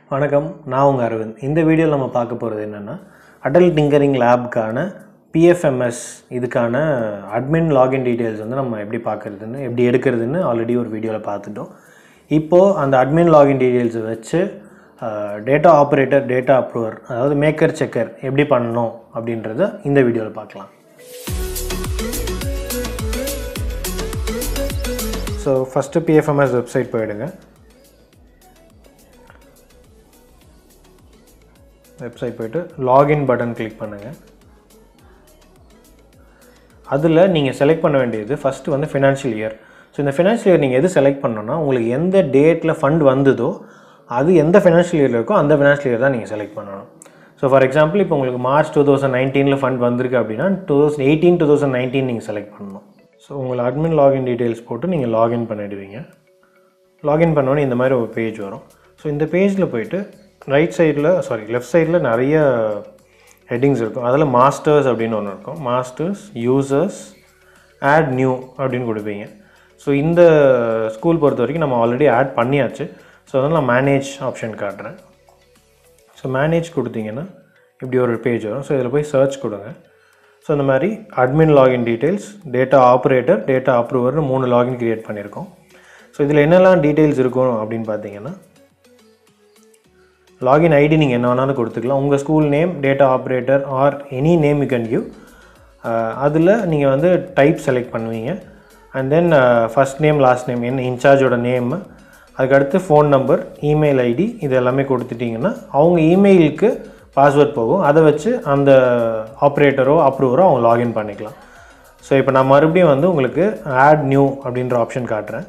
வணக்கம் நான் உங்கள் அரவிந்த் இந்த வீடியோவில் நம்ம பார்க்க போகிறது என்னென்னா அடல் டிங்கரிங் லேப்க்கான பிஎஃப்எம்எஸ் இதுக்கான அட்மின் லாகின் டீட்டெயில்ஸ் வந்து நம்ம எப்படி பார்க்குறதுன்னு எப்படி எடுக்கிறதுன்னு ஆல்ரெடி ஒரு வீடியோவில் பார்த்துட்டோம் இப்போது அந்த அட்மின் லாகின் டீட்டெயில்ஸை வச்சு டேட்டா ஆப்ரேட்டர் டேட்டா அப்ரூவர் அதாவது மேக்கர் செக்கர் எப்படி பண்ணணும் அப்படின்றத இந்த வீடியோவில் பார்க்கலாம் ஸோ ஃபஸ்ட்டு பிஎஃப்எம்எஸ் வெப்சைட் போயிடுங்க வெப்சைட் போயிட்டு லாகின் பட்டன் கிளிக் பண்ணுங்கள் அதில் நீங்கள் செலக்ட் பண்ண வேண்டியது ஃபஸ்ட்டு வந்து ஃபினான்ஷியல் இயர் ஸோ இந்த ஃபினான்ஷியல் இயர் நீங்கள் எது செலக்ட் பண்ணணும்னா உங்களுக்கு எந்த டேட்டில் ஃபண்ட் வந்ததோ அது எந்த ஃபினான்ஷியல் இயரில் இருக்கோ அந்த ஃபினான்ஷியல் இயர் தான் நீங்கள் செலக்ட் பண்ணணும் ஸோ ஃபார் எக்ஸாம்பிள் இப்போ உங்களுக்கு மார்ச் டூ தௌசண்ட் நைன்டீனில் ஃபண்ட் வந்திருக்கு அப்படின்னா two thousand eighteen two thousand nineteen நீங்கள் செலக்ட் பண்ணணும் ஸோ உங்களை அட்மின் லாகின் டீட்டெயில்ஸ் போட்டு நீங்கள் லாகின் பண்ணிடுவீங்க லாகின் பண்ணோன்னே இந்த மாதிரி ஒரு பேஜ் வரும் ஸோ இந்த பேஜில் போயிட்டு ரைட் சைடில் சாரி லெஃப்ட் சைடில் நிறைய ஹெட்டிங்ஸ் இருக்கும் அதில் மாஸ்டர்ஸ் அப்படின்னு ஒன்று இருக்கும் மாஸ்டர்ஸ் யூசர்ஸ் ஆட் நியூ அப்படின்னு கொடுப்பீங்க ஸோ இந்த ஸ்கூல் பொறுத்த வரைக்கும் நம்ம ஆல்ரெடி ஆட் பண்ணியாச்சு ஸோ அதனால் நான் மேனேஜ் ஆப்ஷன் காட்டுறேன் ஸோ மேனேஜ் கொடுத்தீங்கன்னா இப்படி ஒரு பேஜ் வரும் ஸோ இதில் போய் சர்ச் கொடுங்க ஸோ இந்த மாதிரி admin login details data operator data அப்ரூவர்னு மூணு லாகின் க்ரியேட் பண்ணியிருக்கோம் ஸோ இதில் என்னெல்லாம் டீட்டெயில்ஸ் இருக்கும் அப்படின்னு பார்த்தீங்கன்னா லாகின் ஐடி நீங்கள் என்ன வேணாலும் கொடுத்துக்கலாம் உங்கள் school name data operator or any name you can give அதில் நீங்கள் வந்து டைப் செலக்ட் பண்ணுவீங்க and then first name last name என்ன இன்சார்ஜோட நேம் அதுக்கடுத்து ஃபோன் நம்பர் இமெயில் ஐடி இது எல்லாமே கொடுத்துட்டிங்கன்னா அவங்க இமெயிலுக்கு பாஸ்வேர்ட் போகும் அதை வச்சு அந்த ஆப்ரேட்டரோ அப்ரூவரோ அவங்க லாகின் பண்ணிக்கலாம் ஸோ இப்போ நான் மறுபடியும் வந்து உங்களுக்கு ஆட் நியூ அப்படின்ற ஆப்ஷன் காட்டுறேன்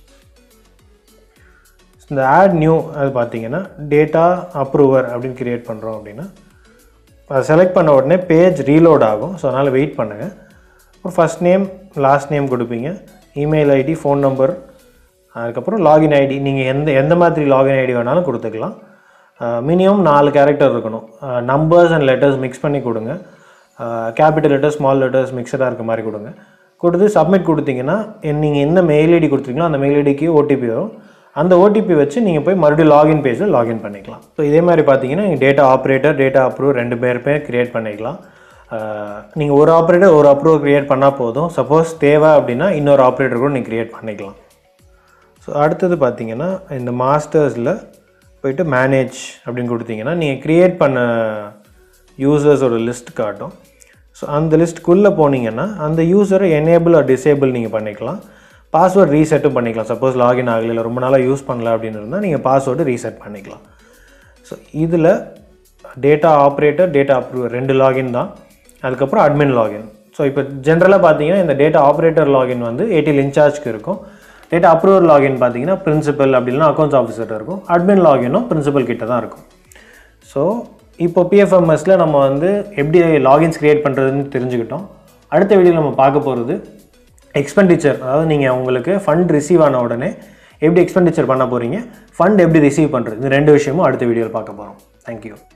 இந்த ஆட் நியூ அது பார்த்தீங்கன்னா டேட்டா அப்ரூவர் அப்படின்னு கிரியேட் பண்ணுறோம் அப்படின்னா அதை செலக்ட் பண்ண உடனே பேஜ் ரீலோட் ஆகும் ஸோ அதனால் வெயிட் பண்ணுங்கள் அப்புறம் ஃபஸ்ட் நேம் லாஸ்ட் நேம் கொடுப்பீங்க இமெயில் ஐடி ஃபோன் நம்பர் அதுக்கப்புறம் லாகின் ஐடி நீங்கள் எந்த எந்த மாதிரி லாகின் ஐடி வேணாலும் கொடுத்துக்கலாம் மினிமம் நாலு கேரக்டர் இருக்கணும் நம்பர்ஸ் அண்ட் லெட்டர்ஸ் மிக்ஸ் பண்ணி கொடுங்க கேபிட்டல் லெட்டர்ஸ் ஸ்மால் லெட்டர்ஸ் மிக்சடாக இருக்க மாதிரி கொடுங்க கொடுத்து சப்மிட் கொடுத்தீங்கன்னா நீங்கள் எந்த மெயில் ஐடி கொடுத்துருக்கீங்களோ அந்த மெயில் ஐடிக்கு ஓடிபி வரும் அந்த ஓடிபி வச்சு நீங்கள் போய் மறுபடியும் லாகின் பேஜில் லாகின் பண்ணிக்கலாம் ஸோ இதே மாதிரி பார்த்தீங்கன்னா நீங்கள் டேட்டா ஆப்ரேட்டர் டேட்டா அப்ரூவ் ரெண்டு பேருமே க்ரியேட் பண்ணிக்கலாம் நீங்கள் ஒரு ஆப்ரேட்டர் ஒரு அப்ரூவ் க்ரியேட் பண்ணால் போதும் சப்போஸ் தேவை அப்படின்னா இன்னொரு ஆப்ரேட்டர் கூட நீங்கள் க்ரியேட் பண்ணிக்கலாம் ஸோ அடுத்தது பார்த்தீங்கன்னா இந்த மாஸ்டர்ஸில் போயிட்டு மேனேஜ் அப்படின்னு கொடுத்தீங்கன்னா நீங்கள் க்ரியேட் பண்ண யூசர்ஸோட லிஸ்ட் காட்டும் ஸோ அந்த லிஸ்ட்டுக்குள்ளே போனீங்கன்னா அந்த யூசரை எனேபிள் ஆர் டிசேபிள் நீங்கள் பண்ணிக்கலாம் பாஸ்வேர்ட் ரீசெட்டும் பண்ணிக்கலாம் சப்போஸ் லாகின் ஆகலை இல்லை ரொம்ப நாளாக யூஸ் பண்ணல அப்படின்னு இருந்தால் நீங்கள் பாஸ்வேர்டு ரீசெட் பண்ணிக்கலாம் ஸோ இதில் டேட்டா ஆப்ரேட்டர் டேட்டா அப்ரூவர் ரெண்டு லாகின் தான் அதுக்கப்புறம் அட்மின் லாகின் ஸோ இப்போ ஜென்ரலாக பார்த்தீங்கன்னா இந்த டேட்டா ஆப்ரேட்டர் லாகின் வந்து ஏடிஎல் இன்சார்ஜ்க்கு இருக்கும் டேட்டா அப்ரூவர் லாகின் பார்த்தீங்கன்னா பிரின்சிபல் அப்படின்னா அக்கௌண்ட்ஸ் ஆஃபீஸர்கிட்ட இருக்கும் அட்மின் லாகினும் பிரின்சிபல் கிட்ட தான் இருக்கும் ஸோ இப்போ பிஎஃப்எம்எஸில் நம்ம வந்து எப்படி லாகின்ஸ் க்ரியேட் பண்ணுறதுன்னு தெரிஞ்சுக்கிட்டோம் அடுத்த வீடியோவில் நம்ம பார்க்க போகிறது எக்ஸ்பெண்டிச்சர் அதாவது நீங்கள் உங்களுக்கு ஃபண்ட் ரிசீவ் ஆன உடனே எப்படி எக்ஸ்பெண்டிச்சர் பண்ண போகிறீங்க ஃபண்ட் எப்படி ரிசீவ் பண்ணுறது இந்த ரெண்டு விஷயமும் அடுத்த வீடியோவில் பார்க்க போகிறோம் தேங்க்யூ